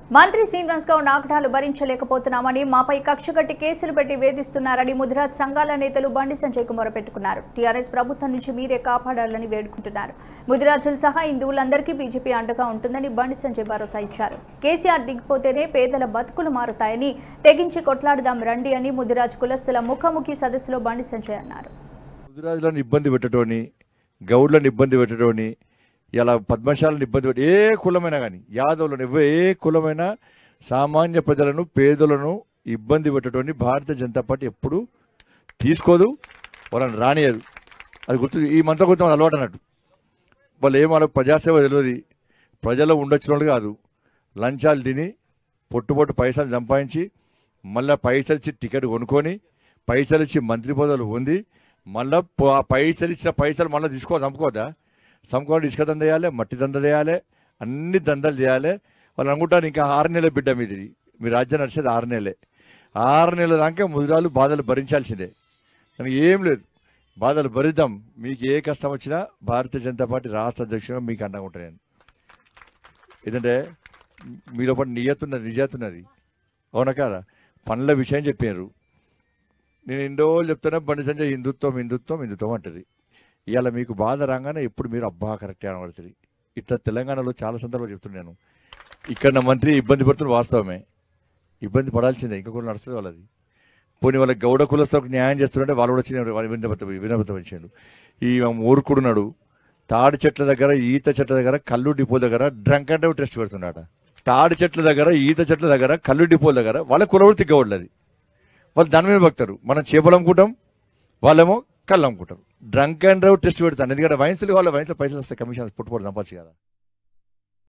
మంత్రి శ్రీనివాస్ గౌడ్ ఆకటాలు భరించలేకపోతున్నామని మాపై కక్ష కట్టి కేసులు పెట్టి వేధిస్తున్నారని ముదిరాజ్ సంఘాల నేతలు బండి సంజయ్ కుమార్ పెట్టుకున్నారు టీఆర్ఎస్ ప్రభుత్వం నుంచి మీరే కాపాడాలని వేడుకుంటున్నారు ముదిరాజులు సహా హిందువులందరికీ బీజేపీ అండగా ఉంటుందని బండి సంజయ్ భరోసా ఇచ్చారు కేసీఆర్ దిగిపోతేనే పేదల బతుకులు మారుతాయని తెగించి కొట్లాడదాం రండి అని ముదిరాజ్ కులస్తుల ముఖాముఖి సదస్సులో బండి సంజయ్ అన్నారు ముదిరాజులను ఇబ్బంది పెట్టటోని గౌడ్లను ఇబ్బంది పెట్టటోని ఇలా పద్మశాలను ఇబ్బంది పెట్టి ఏ కులమైనా కానీ యాదవులను ఎవ ఏ కులమైనా సామాన్య ప్రజలను పేదలను ఇబ్బంది పెట్టటోని భారతీయ జనతా పార్టీ ఎప్పుడు తీసుకోదు వాళ్ళని రానియదు అది గుర్తు ఈ మంత్రం గుర్తు అలవాటు అన్నట్టు వాళ్ళు ఏం వాళ్ళకి ప్రజాసేవ తెలియదు ప్రజలు ఉండొచ్చిన వాళ్ళు కాదు లంచాలు తిని పొట్టు పొట్టు పైసలు సంపాదించి మళ్ళీ పైసలు ఇచ్చి టికెట్ కొనుక్కొని పైసలు ఇచ్చి మంత్రి పదవులు పొంది మళ్ళీ ఆ పైసలు ఇచ్చిన పైసలు మళ్ళీ తీసుకో చంపుకోదా చంపుకోవాలి ఇసుక దంద చేయాలి మట్టి దంద చేయాలి అన్ని దందలు చేయాలి వాళ్ళు అనుకుంటారు ఇంకా ఆరు నెలల బిడ్డ మీది మీ రాజ్యం నడిచేది ఆరు నెలలే ఆరు నెలల దాకా ముదిరాలు బాధలు భరించాల్సిందే దానికి ఏం లేదు బాధలు భరిద్దాం మీకు ఏ కష్టం వచ్చినా భారతీయ జనతా పార్టీ రాష్ట్ర అధ్యక్షుడిగా మీకు అండగా ఉంటాను నేను ఎందుకంటే మీలో పాటు నియతున్నది నిజాతున్నది అవునా కాదా పనుల విషయం చెప్పారు నేను ఎన్ని రోజులు చెప్తున్నా బండి సంజయ్ హిందుత్వం హిందుత్వం హిందుత్వం అంటది ఇవాళ మీకు బాధ రాగానే ఎప్పుడు మీరు అబ్బా కరెక్ట్ అనబడుతుంది ఇట్లా తెలంగాణలో చాలా సందర్భాలు చెప్తున్నాను ఇక్కడ నా మంత్రి ఇబ్బంది పడుతున్న వాస్తవమే ఇబ్బంది పడాల్సిందే ఇంకా కూడా నడుస్తుంది వాళ్ళది పోనీ వాళ్ళ గౌడ కులస్తులకు న్యాయం చేస్తుంటే వాళ్ళు కూడా వచ్చిన వాళ్ళు వినపత్రం వినపత్రం ఇచ్చాడు ఈ మూర్ఖుడున్నాడు తాడి చెట్ల దగ్గర ఈత చెట్ల దగ్గర కళ్ళు డిపో దగ్గర డ్రంక్ అండ్ టెస్ట్ పెడుతున్నాడు తాడి చెట్ల దగ్గర ఈత చెట్ల దగ్గర కళ్ళు డిపోల దగ్గర వాళ్ళ కులవృత్తి గౌడ్లది వాళ్ళు దాని మీద భక్తారు మనం చేపలు అమ్ముకుంటాం వాళ్ళేమో కళ్ళు అమ్ముకుంటారు డ్రంక్ అండ్ డ్రైవ్ టెస్ట్ పెడతాను ఎందుకంటే వయసులు వాళ్ళ వయసులో పైసలు వస్తాయి కమిషన్ పుట్టుబడి సంపాదించి కదా